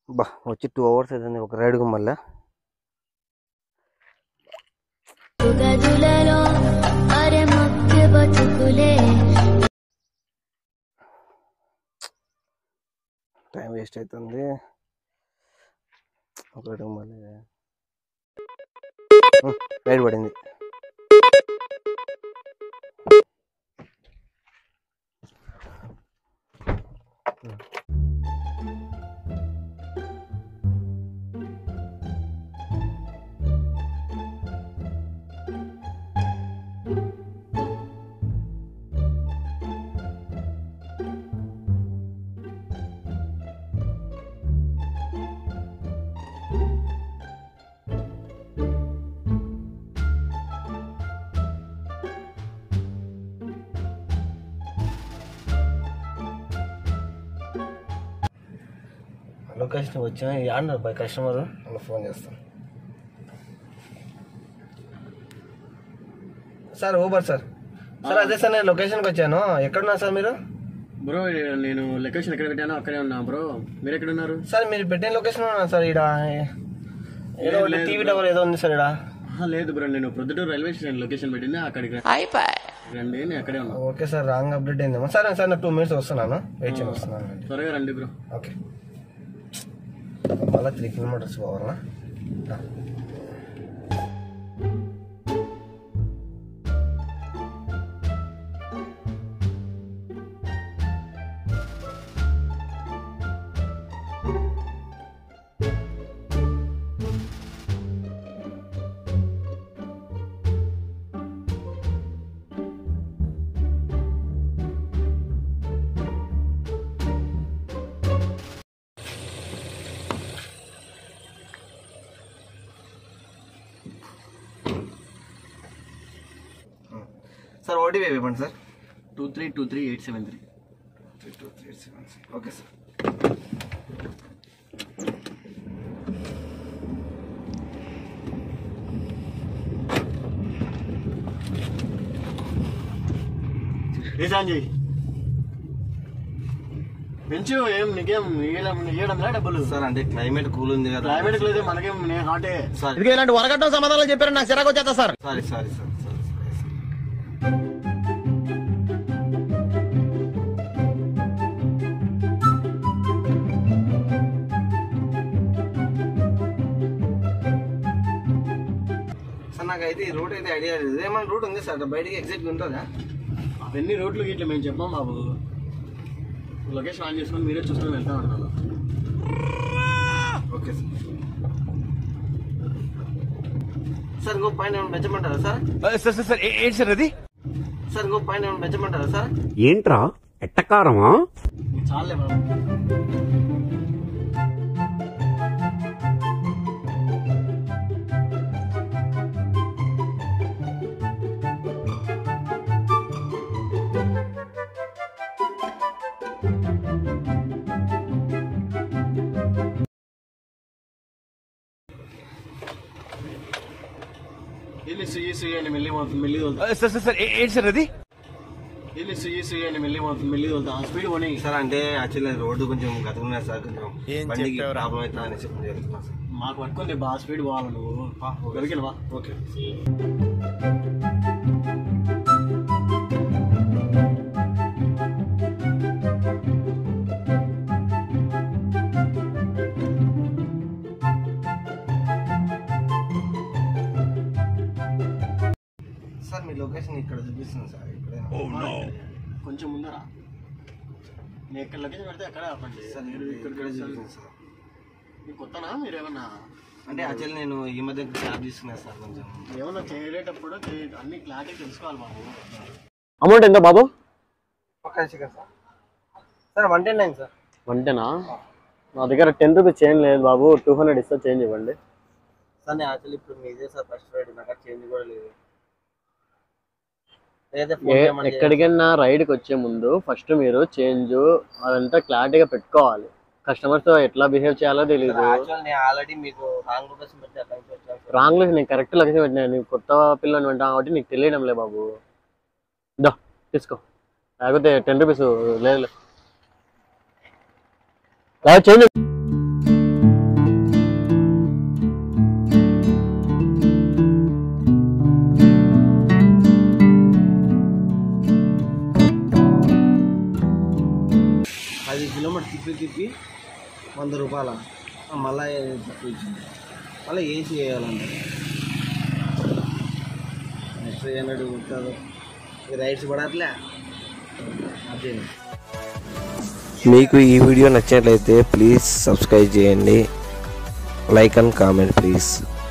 బా వచ్చి two hours అవుతుంది ఒక రైడ్కు మళ్ళీ గదులలో అరె మధ్య బతుకులే టైం వేస్ట్ అవుతుంది ఒక రైడ్కు మళ్ళీ రైడ్ పడింది లొకేషన్ వచ్చా ఆడినారు బై కస్టమర్ అలా ఫోన్ చేస్తాను సార్ ఊబర్ సార్ సార్ అదే సార్ నేను లొకేషన్కి వచ్చాను ఎక్కడున్నారు సార్ మీరు బ్రో నేను లొకేషన్ ఎక్కడ పెట్టానో అక్కడే ఉన్నా బ్రో మీరు ఎక్కడ ఉన్నారు సార్ మీరు పెట్టిన లొకేషన్ ఉన్నా సార్ ఇక్కడ ఏదో ఒకటి టీవీ టవర్ ఏదో ఉంది సార్ ఇక్కడ ఆహా, లేదు బ్రో నేను ప్రొద్దుటూరు రైల్వే స్టేషన్ లొకేషన్ పెట్టింది అక్కడికి రా- రండి నేను అక్కడే ఉన్నా ఓకే సార్ రాంగ్ అప్డేట్ అయిందేమో సరే సార్ నేను టూ మినిట్స్ వస్తున్నాను వెయిట్ చేయండి వస్తున్నాను త్వరగా రండి బ్రో ఓకే మళ్ళీ త్రీ కిలోమీటర్స్ పోవాలా సార్ ఓటీపీ ఇవ్వండి sir two three two three eight seven three three two three seven okay sir ఏ సంజయ్ పెంచు ఏం నీకేం ఇయ్యడం ఇయ్యడంలా డబ్బులు సార్ అంటే క్లైమేట్ కూల్ ఉంది కదా క్లైమేట్ లేదు మనకేం నేను హాటే సారీ ఇదిగో ఇలాంటి వరగట్టం సమాధానాలు చెప్పారు నాకు చిరాకు వచ్చేస్తా sir sorry sorry sir sorry sorry sir నాకైతే ఈ రూట్ అయితే ఐడియా లేదు ఏమైనా రూట్ ఉంది సార్ బయటికి ఎగ్జిట్ ఉంటుందా అవన్నీ రోడ్లు ఇట్లా మేము చెప్పాం బాబు లొకేషన్ ఆన్ చేసుకొని మీరే చూసుకొని వెళ్తా ఉన్నాను ఓకే సార్ సార్ ఇంకో పైన ఏమైనా పెంచమంటారా సార్ సార్ సార్ సార్ ఏ- ఏంటి సార్ అది సార్ ఇంకో పైన ఏమైనా పెంచమంటారా సార్ ఏంట్రా ఎట్టకారమా చాలే బాబు ಇಲ್ಲಿ ಸುಯಿ ಸುಯಿ అని మెల్లి మెల్లి తోలుతా సార్ సార్ సార్ ఏ- ఏంటి సార్ అది ಇಲ್ಲಿ ಸುಯಿ ಸುಯಿ అని మెల్లి మెల్లి తోలుతా స్పీడ్ పోనీ సార్ అంటే యాక్చువల్లీ రోడ్డు కొంచెం గతుకున్నాయి సార్ కొంచెం బండికి ప్రాబ్లం అవుతుంది అని చెప్పి చెప్తున్నాను సార్ మాకు పట్టుకుంది బాగా స్పీడ్ పోవాలి నువ్వు దొరికినవా ఓకే సార్ మీ లొకేషన్ ఇక్కడ చూపిస్తుంది సార్ ఇక్కడే కొంచెం ముందరా నేను ఎక్కడ లొకేషన్ పెడితే అక్కడే ఆపండి సార్ మీరు ఇక్కడ ఇక్కడ చూపిస్తుంది సార్ మీకు కొత్తనా మీరు ఏమన్నా అంటే యాక్చువల్లీ నేను ఈ మధ్య క్యాబ్ తీసుకున్నాను సార్ కొంచెం ఏమన్నా చేరేటప్పుడు చే- అన్ని క్లారిటీ తెలుసుకోవాలి బాబు అమౌంట్ ఎంత బాబు పక్క chicken sir sir one ten nine sir అంటేనా నా దగ్గర టెన్ రూపీస్ చేంజ్ లేదు బాబు టూ హండ్రెడ్ ఇస్తా చేంజ్ ఇవ్వండి సార్ నేను యాక్చువల్లీ ఇప్పుడు మీదే సార్ ఫస్ట్ రైడ్ నాకు చేంజ్ కూడా లేదు ఏదైతే ఫోన్ ఏ- పేమెంట్ ఎక్కడికైనా రైడ్కి వచ్చే ముందు ఫస్ట్ మీరు చేంజ్ అదంతా క్లారిటీగా పెట్టుకోవాలి కస్టమర్స్ తో ఎట్లా బిహేవ్ చేయాలో తెలియదు యాక్చువల్ నేను ఆల్రెడీ మీకు రాంగ్ లొకేషన్ పెట్టి అక్కడ నుంచి వచ్చాను సార్ రాంగ్ లో నేను కరెక్ట్ లొకేషన్ పెట్టినా నీకు కొత్త పిల్లని వింటాను కాబట్టి నీకు తెలియడం లే బాబు దా తీసుకో లేకపోతే టెన్ రూపీస్ లేదు చేంజ్ పది కిలోమీటర్ తిప్పి తిప్పి వంద రూపాయల మళ్ళీ తక్కువ ఇచ్చింది మళ్ళీ ఏసీ వేయాలంట నెక్స్ట్ ఏనాడు కుట్టారు రైట్స్ పడట్లే అదే మీకు ఈ వీడియో నచ్చినట్లయితే ప్లీజ్ సబ్స్క్రైబ్ చేయండి లైక్ అండ్ కామెంట్ ప్లీజ్